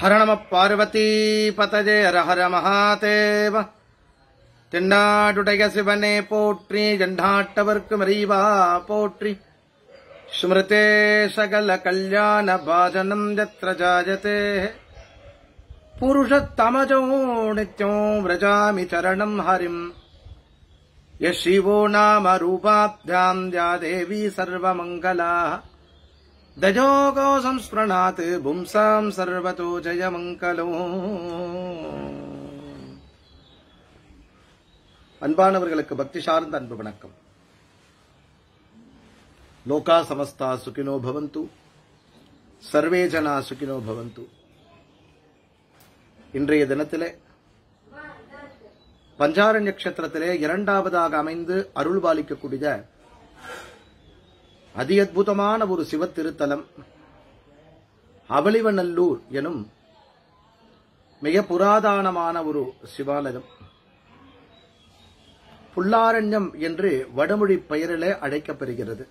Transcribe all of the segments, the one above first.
ஹர நம பார்வதி பதஜே ஹர ஹர மகாதேவ தென்னாடுடைய சிவனே போற்றி ஜண்டாட்டவர்க்கு மறிவா போற்றி ஸ்மிருதே சகல கல்யாண பாஜனம் யத்ர ஜாயதே புருஷத்தமஜோ நித்யோ விரஜாமி சரணம் ஹரிம் யசிவோ நாம ரூபாभ्याम् या देवी सर्वमङ्गला दजोगो संस्पृणात् पुंसाम् सर्वतो ஜெயமங்கலோ அன்பானவர்களுக்கு பக்தி சார்ந்த அன்பு வணக்கம் லோகா சமஸ்தா சுகினோ பவந்து சர்வே ஜனா சுகினோ பவந்து இன்றைய தினத்திலே பஞ்சார நட்சத்திரத்திலே இரண்டாவதாக அமைந்து அருள் பாலிக்கக்கூடிய அதி அற்புதமான ஒரு சிவ திருத்தலம் அவளிவநல்லூர் எனும் மிக புராதானமான ஒரு சிவாலயம் புல்லாரண்யம் என்று வடமொழி பெயரிலே அழைக்கப்பெறுகிறது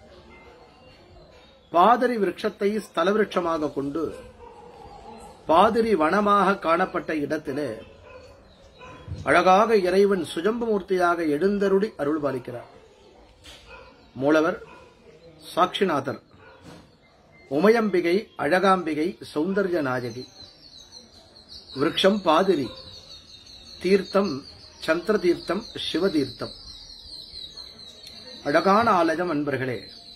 பாதிரி விருட்சத்தை ஸ்தல விருட்சமாக கொண்டு பாதிரி வனமாக காணப்பட்ட இடத்திலே அழகாக இறைவன் சுஜம்பமூர்த்தியாக எழுந்தருளி அருள் பாலிக்கிறார் மூலவர் சாட்சிநாதர் உமையம்பிகை அழகாம்பிகை சௌந்தர்ய நாயகி விருட்சம் பாதிரி தீர்த்தம் சந்திர தீர்த்தம் சிவதீர்த்தம் அழகான ஆலயம் அன்பர்களே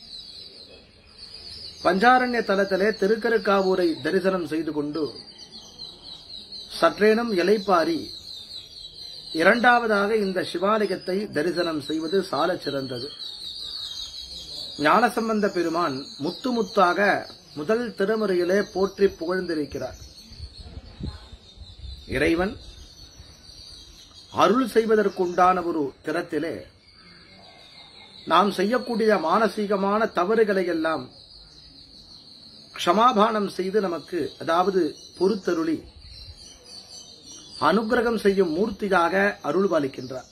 பஞ்சாரண்ய தலத்திலே திருக்கருக்காவூரை தரிசனம் செய்து கொண்டு சற்றேனும் இலைப்பாரி இரண்டாவதாக இந்த சிவாலயத்தை தரிசனம் செய்வது சாலச் சிறந்தது ஞானசம்பந்த பெருமான் முத்து முத்தாக முதல் திருமுறையிலே போற்றி புகழ்ந்திருக்கிறார் இறைவன் அருள் செய்வதற்குண்டான ஒரு திறத்திலே நாம் செய்யக்கூடிய மானசீகமான தவறுகளை எல்லாம் க்ஷமாபானம் செய்து நமக்கு அதாவது பொறுத்தருளி அனுகிரகம் செய்யும் மூர்த்தியாக அருள் பாலிக்கின்றார்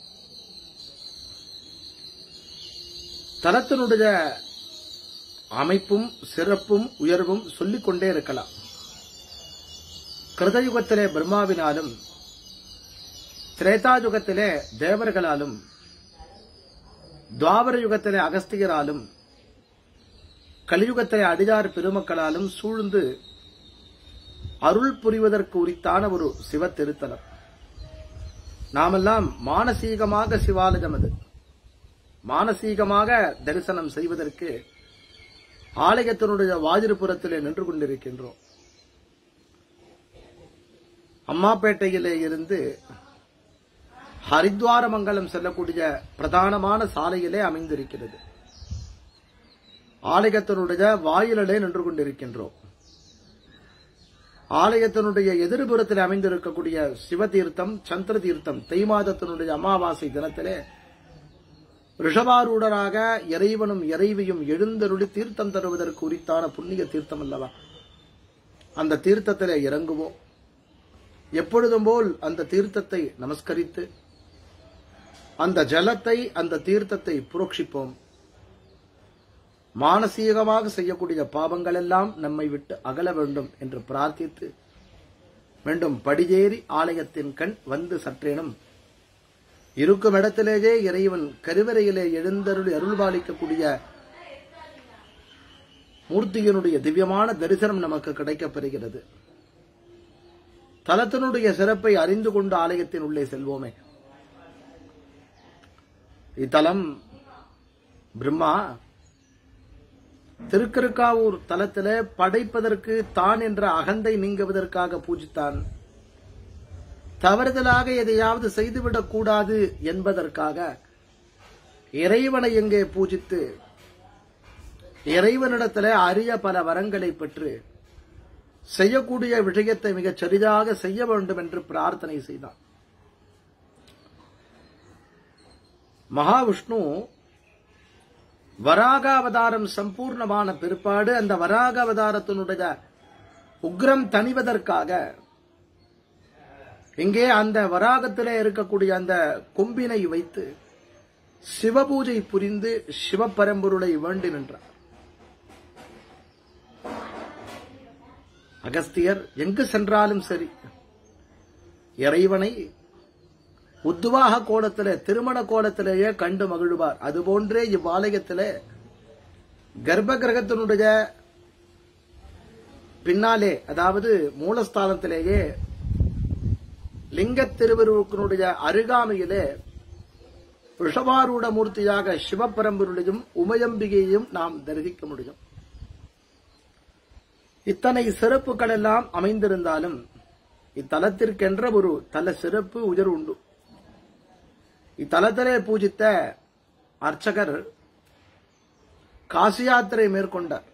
தலத்தினுடைய அமைப்பும் சிறப்பும் உயர்வும் சொல்லிக் கொண்டே இருக்கலாம் கிருதயுகத்திலே பிரம்மாவினாலும் திரேதாயுகத்திலே தேவர்களாலும் துவாபர யுகத்திலே அகஸ்தியராலும் கலியுகத்திலே அடியார் பெருமக்களாலும் சூழ்ந்து அருள் புரிவதற்கு உரித்தான ஒரு சிவ திருத்தலம் நாமெல்லாம் மானசீகமாக சிவாலயம் அது மானசீகமாக தரிசனம் செய்வதற்கு ஆலயத்தினுடைய வாதிருப்புறத்திலே நின்று கொண்டிருக்கின்றோம் அம்மாப்பேட்டையிலே இருந்து ஹரித்வாரமங்கலம் செல்லக்கூடிய பிரதானமான சாலையிலே அமைந்திருக்கிறது ஆலயத்தினுடைய வாயிலே நின்று கொண்டிருக்கின்றோம் ஆலயத்தினுடைய எதிர்புறத்தில் அமைந்திருக்கக்கூடிய சிவதீர்த்தம் சந்திர தீர்த்தம் தெய்மாதத்தினுடைய அமாவாசை தினத்திலே ரிஷபாரூடராக இறைவனும் இறைவியும் எழுந்தருளி தீர்த்தம் தருவதற்கு உரித்தான புண்ணிய தீர்த்தம் அல்லவா அந்த தீர்த்தத்திலே இறங்குவோம் எப்பொழுதும் போல் அந்த தீர்த்தத்தை நமஸ்கரித்து அந்த ஜலத்தை அந்த தீர்த்தத்தை புரோக்ஷிப்போம் மானசீகமாக செய்யக்கூடிய பாவங்கள் எல்லாம் நம்மை விட்டு அகல வேண்டும் என்று பிரார்த்தித்து மீண்டும் படியேறி ஆலயத்தின் கண் வந்து சற்றேனும் இருக்கும் இடத்திலேயே இறைவன் கருவறையிலே எழுந்தருளி அருள்பாலிக்கக்கூடிய மூர்த்தியினுடைய திவ்யமான தரிசனம் நமக்கு கிடைக்கப்பெறுகிறது தலத்தினுடைய சிறப்பை அறிந்து கொண்டு ஆலயத்தின் உள்ளே செல்வோமே இத்தலம் பிரம்மா திருக்கருக்காவூர் தலத்தில படைப்பதற்கு தான் என்ற அகந்தை நீங்குவதற்காக பூஜித்தான் தவறுதலாக எதையாவது செய்துவிடக் கூடாது என்பதற்காக இறைவனை எங்கே பூஜித்து இறைவனிடத்தில அரிய பல வரங்களை பெற்று செய்யக்கூடிய விஷயத்தை மிகச் சரிதாக செய்ய வேண்டும் என்று பிரார்த்தனை செய்தான் மகாவிஷ்ணு வராக அவதாரம் சம்பூர்ணமான பிற்பாடு அந்த வராக அவதாரத்தினுடைய உக்ரம் தணிவதற்காக இங்கே அந்த வராகத்திலே இருக்கக்கூடிய அந்த கொம்பினை வைத்து சிவபூஜை புரிந்து சிவபரம்பொருளை வேண்டி நின்றார் அகஸ்தியர் எங்கு சென்றாலும் சரி இறைவனை உத்துவாக கோலத்திலே திருமண கோலத்திலேயே கண்டு மகிழ்வார் அதுபோன்றே இவ்வாலயத்திலே கர்ப்ப கிரகத்தினுடைய பின்னாலே அதாவது மூலஸ்தானத்திலேயே லிங்க திருவருவத்தினுடைய அருகாமையிலே ரிஷபாரூட மூர்த்தியாக சிவபரம்பருடையும் உமையம்பிகையையும் நாம் தரிசிக்க முடியும் இத்தனை சிறப்புகள் எல்லாம் அமைந்திருந்தாலும் இத்தலத்திற்கென்ற ஒரு தல சிறப்பு உயர் உண்டு இத்தலத்திலே பூஜித்த அர்ச்சகர் காசி யாத்திரை மேற்கொண்டார்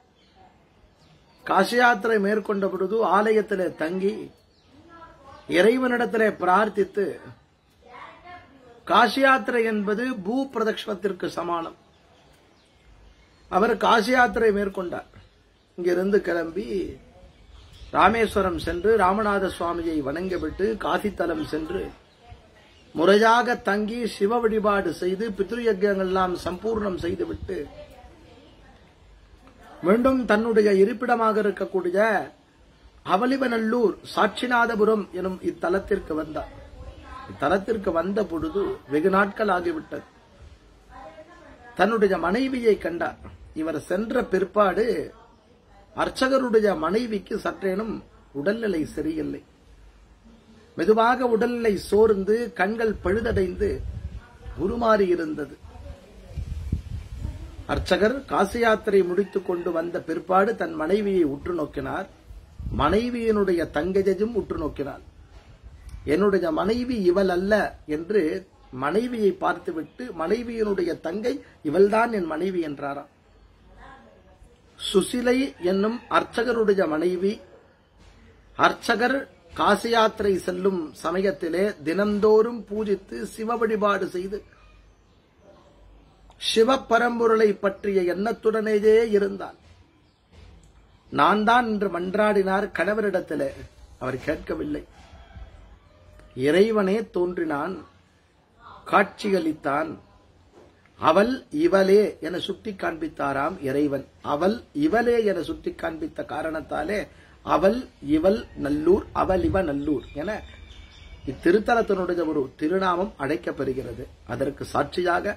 காசி யாத்திரை மேற்கொண்ட பொழுது ஆலயத்திலே தங்கி இறைவனிடத்திலே பிரார்த்தித்து காசி யாத்திரை என்பது பூ பிரதட்சணத்திற்கு சமானம் அவர் காசி யாத்திரை மேற்கொண்டார் இங்கிருந்து கிளம்பி ராமேஸ்வரம் சென்று ராமநாத சுவாமியை வணங்கிவிட்டு காசித்தலம் சென்று முறையாக தங்கி சிவ வழிபாடு செய்து பித்ருயஜங்கள் எல்லாம் சம்பூர்ணம் செய்துவிட்டு மீண்டும் தன்னுடைய இருப்பிடமாக இருக்கக்கூடிய அவலிவநல்லூர் சாட்சிநாதபுரம் எனும் இத்தலத்திற்கு வந்தார் இத்தலத்திற்கு வந்த பொழுது வெகு நாட்கள் ஆகிவிட்டது தன்னுடைய மனைவியை கண்டார் இவர் சென்ற பிற்பாடு அர்ச்சகருடைய மனைவிக்கு சற்றேனும் உடல்நிலை சரியில்லை மெதுவாக உடல்நிலை சோர்ந்து கண்கள் பழுதடைந்து உருமாறி இருந்தது அர்ச்சகர் காசி யாத்திரை முடித்துக் கொண்டு வந்த பிற்பாடு தன் மனைவியை உற்று நோக்கினார் மனைவியினுடைய தங்கையையும் உற்று நோக்கினார் என்னுடைய மனைவி இவள் அல்ல என்று மனைவியை பார்த்துவிட்டு மனைவியினுடைய தங்கை இவள்தான் என் மனைவி என்றாராம் சுசிலை என்னும் அர்ச்சகருடைய மனைவி அர்ச்சகர் காசி யாத்திரை செல்லும் சமயத்திலே தினந்தோறும் பூஜித்து சிவ வழிபாடு செய்து சிவபரம்பொருளை பற்றிய எண்ணத்துடனேயே இருந்தார் நான் தான் என்று மன்றாடினார் கணவரிடத்திலே அவர் கேட்கவில்லை இறைவனே தோன்றினான் காட்சியளித்தான் அவள் இவளே என சுட்டி காண்பித்தாராம் இறைவன் அவள் இவளே என சுட்டி காண்பித்த காரணத்தாலே அவள் இவள் நல்லூர் அவள் இவ நல்லூர் என இத்திருத்தலத்தினுடைய ஒரு திருநாமம் அழைக்கப்பெறுகிறது அதற்கு சாட்சியாக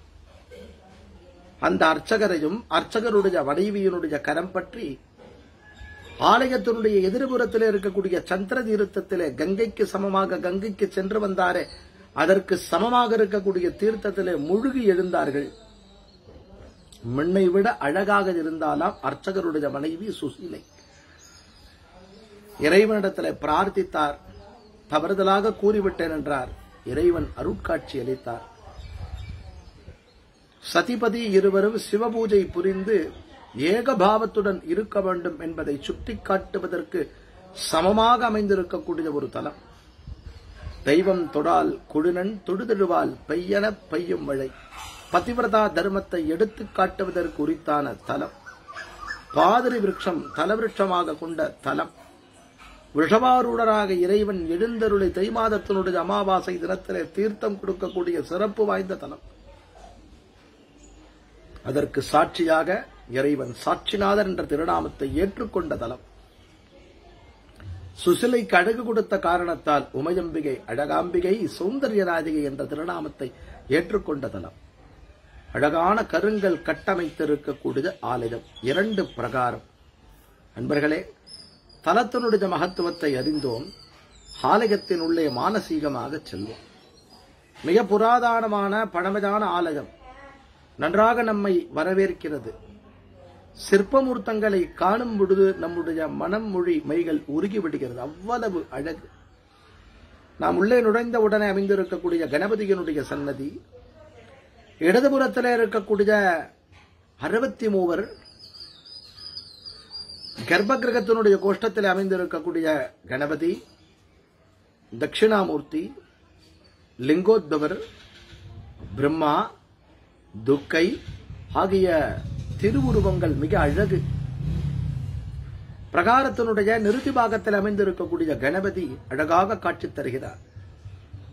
அந்த அர்ச்சகரையும் அர்ச்சகருடைய மனைவியினுடைய கரம் பற்றி ஆலயத்தினுடைய எதிர்புறத்திலே இருக்கக்கூடிய சந்திர தீர்த்தத்திலே கங்கைக்கு சமமாக கங்கைக்கு சென்று வந்தாரே அதற்கு சமமாக இருக்கக்கூடிய தீர்த்தத்திலே முழுகி எழுந்தார்கள் முன்னை விட அழகாக இருந்தாலாம் அர்ச்சகருடைய மனைவி சுசீலை இறைவனிடத்தில் பிரார்த்தித்தார் தவறுதலாக கூறிவிட்டேன் என்றார் இறைவன் அருட்காட்சி அளித்தார் சதிபதி இருவரும் சிவபூஜை புரிந்து ஏகபாவத்துடன் இருக்க வேண்டும் என்பதை சுட்டிக்காட்டுவதற்கு சமமாக அமைந்திருக்கக்கூடிய ஒரு தலம் தெய்வம் தொடால் குழுனன் தொடுதழுவால் பெய்யன பெய்யும் மழை பதிவிரதா தர்மத்தை எடுத்து காட்டுவதற்கு உரித்தான தலம் பாதிரி விருட்சம் தலவிருட்சமாக கொண்ட தலம் விஷபாரூடராக இறைவன் எழுந்தருளை தை மாதத்தினுடைய அமாவாசை தினத்திலே தீர்த்தம் கொடுக்கக்கூடிய சிறப்பு வாய்ந்த தலம் அதற்கு சாட்சியாக இறைவன் சாட்சிநாதர் என்ற திருநாமத்தை ஏற்றுக்கொண்ட தலம் சுசிலைக்கு அழகு கொடுத்த காரணத்தால் உமையம்பிகை அழகாம்பிகை சௌந்தர்யராஜிகை என்ற திருநாமத்தை ஏற்றுக்கொண்ட தலம் அழகான கருங்கல் கட்டமைத்திருக்கக்கூடிய ஆலயம் இரண்டு பிரகாரம் அன்பர்களே தலத்தினுடைய மகத்துவத்தை அறிந்தோம் ஆலயத்தின் உள்ளே மானசீகமாக செல்வோம் மிக புராதனமான பழமையான ஆலயம் நன்றாக நம்மை வரவேற்கிறது சிற்பமூர்த்தங்களை காணும் பொழுது நம்முடைய மனம் மொழி மைகள் உருகிவிடுகிறது அவ்வளவு அழகு நாம் உள்ளே நுழைந்த உடனே அமைந்திருக்கக்கூடிய கணபதியினுடைய சன்னதி இடதுபுறத்தில் இருக்கக்கூடிய அறுபத்தி மூவர் கர்ப்ப கிரகத்தினுடைய கோஷ்டத்தில் அமைந்திருக்கக்கூடிய கணபதி தட்சிணாமூர்த்தி லிங்கோத்பவர் பிரம்மா துர்க்கை ஆகிய திருவுருவங்கள் மிக அழகு பிரகாரத்தினுடைய நிறுத்தி பாகத்தில் அமைந்திருக்கக்கூடிய கணபதி அழகாக காட்சி தருகிறார்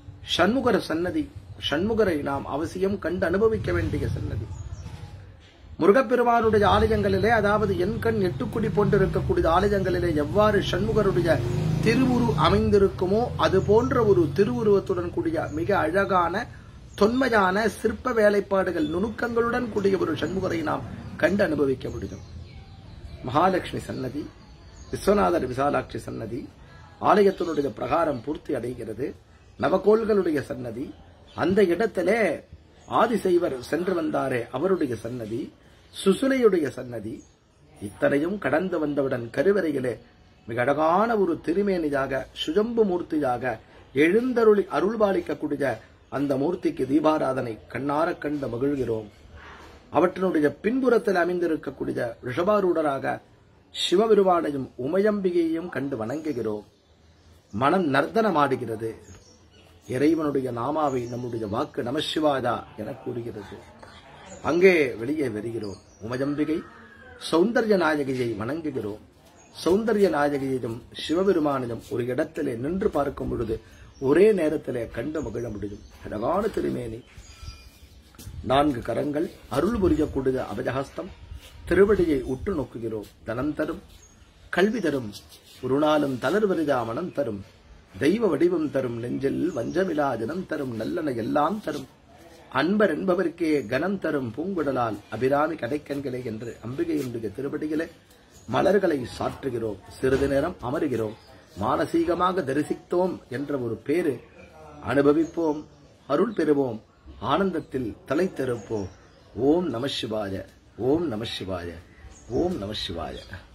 சண்முகர சன்னதி சண்முகரை நாம் அவசியம் கண்டு அனுபவிக்க வேண்டிய சன்னதி முருகப்பெருமானுடைய ஆலயங்களிலே அதாவது என் கண் எட்டுக்குடி போன்றிருக்கக்கூடிய ஆலயங்களிலே எவ்வாறு சண்முகருடைய திருவுரு அமைந்திருக்குமோ அது போன்ற ஒரு திருவுருவத்துடன் கூடிய மிக அழகான தொன்மையான சிற்ப வேலைப்பாடுகள் நுணுக்கங்களுடன் கூடிய ஒரு சண்முகரை நாம் கண்டு அனுபவிக்க முடியும் மகாலட்சுமி சன்னதி விஸ்வநாதர் விசாலாட்சி சன்னதி ஆலயத்தினுடைய பிரகாரம் பூர்த்தி அடைகிறது நவகோள்களுடைய சன்னதி அந்த இடத்திலே ஆதிசைவர் சென்று வந்தாரே அவருடைய சன்னதி சுசுலையுடைய சன்னதி இத்தனையும் கடந்து வந்தவுடன் கருவறையிலே மிக அழகான ஒரு திருமேனியாக சுஜம்பு மூர்த்தியாக எழுந்தருளி அருள்பாலிக்கக்கூடிய அந்த மூர்த்திக்கு தீபாராதனை கண்ணார கண்டு மகிழ்கிறோம் அவற்றினுடைய பின்புறத்தில் அமைந்திருக்கக்கூடிய ரிஷபாரூடராக சிவபெருமானையும் உமையம்பிகையையும் கண்டு வணங்குகிறோம் மனம் நர்த்தனமாடுகிறது இறைவனுடைய நாமாவை நம்முடைய வாக்கு நமசிவாதா என கூறுகிறது அங்கே வெளியே வருகிறோம் உமையம்பிகை சௌந்தர்ய நாயகியை வணங்குகிறோம் சௌந்தர்ய நாயகியையும் சிவபெருமானையும் ஒரு இடத்திலே நின்று பார்க்கும் பொழுது ஒரே நேரத்திலே கண்டு மகிழ முடியும் அழகான திருமேனி நான்கு கரங்கள் அருள் புரியக்கூடிய அபஜஹஸ்தம் திருவடியை உற்று நோக்குகிறோம் தனம் தரும் கல்வி தரும் ஒரு நாளும் தளர்வரிதா மனம் தரும் தெய்வ வடிவம் தரும் நெஞ்சில் வஞ்சமிலா ஜனம் தரும் நல்லன எல்லாம் தரும் அன்பர் என்பவருக்கே கனம் தரும் பூங்குடலால் அபிராமி கடைக்கண்களே என்று அம்பிகையினுடைய திருவடிகளே மலர்களை சாற்றுகிறோம் சிறிது நேரம் அமருகிறோம் மானசீகமாக தரிசித்தோம் என்ற ஒரு பேரு அனுபவிப்போம் அருள் பெறுவோம் ஆனந்தத்தில் தலைத்திருப்போம் ஓம் நம சிவாய ஓம் நம சிவாய ஓம் நம சிவாய